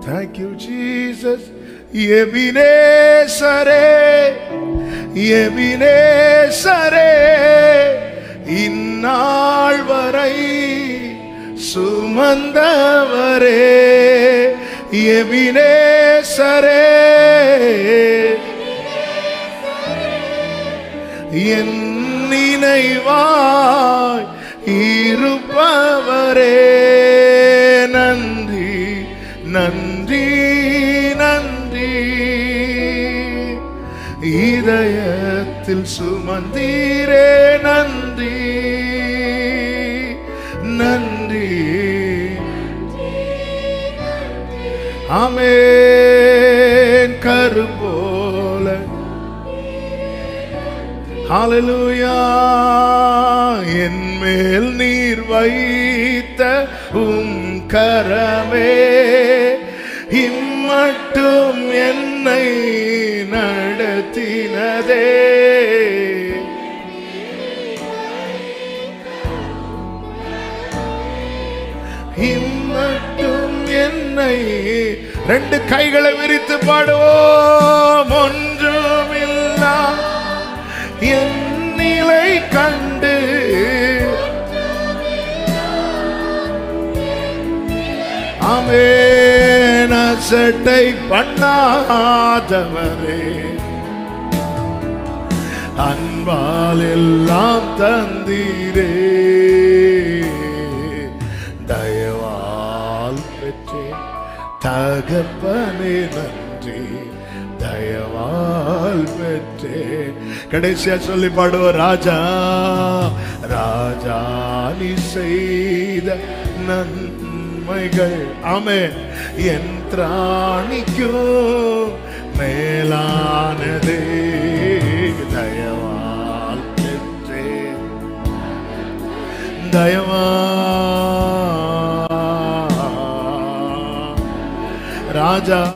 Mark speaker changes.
Speaker 1: Thank you, Jesus. எபினேசரே எபினேசரே இந்நாள் வரை சுமந்தவரே எபினேசரே என் நினைவாய் இருப்பவரே நன்றி நன்றி நன்றி இதயத்தில் சுமந்தீரே நன்றி நன்றி ஆமென் கருபோல ஹalleluya என் மேல் நீர் வைத்த உம் கரமே இம்மட்டும் என்னை நடத்தினதே இம்மட்டும் என்னை ரெண்டு கைகளை விரித்து பாடுவோம் ஒன்றுமில்லா என் நிலை கண்டு அமேன சட்டை பண்ணாதவரே அன்பால் எல்லாம் தந்தீரே தயவால் பெற்றேன் தகப்பனே நன்றி தயவால் பெற்றேன் கடைசியா சொல்லி பாடுவோம் ராஜா ராஜா நீ செய்த நன்மைகள் ஆமே என் திராணிக்கும் மேலானதே தயவால் பெற்றேன் தயவா ராஜா